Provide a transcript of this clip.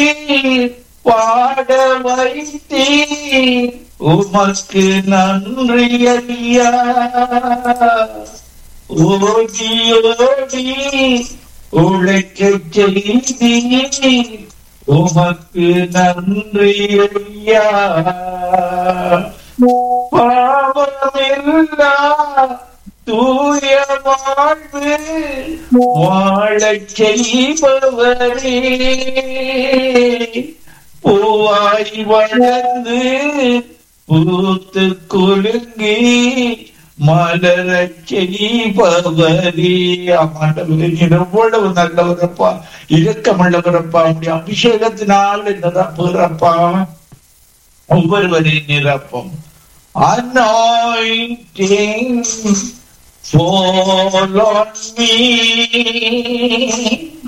பாட வைத்தீ உமக்கு நன்றி ஐயா ஓடி ஓடி உழைக்க செய்தி உமக்கு நன்றி ஐயா பாவமில்லா தூய வாழ்வு வாழச் செய்பவரே பூவாய் வளர்ந்து பூத்து குலுங்கி மலரச் செய்பவரே ஆண்டவரே நீர் எவ்வளவு நல்லவரப்பா இரக்கமுள்ளவரப்பா உடைய அபிஷேகத்தினால் நிரப்புறப்பா ஒவ்வொருவரின் நிரப்பும் anointing fall on me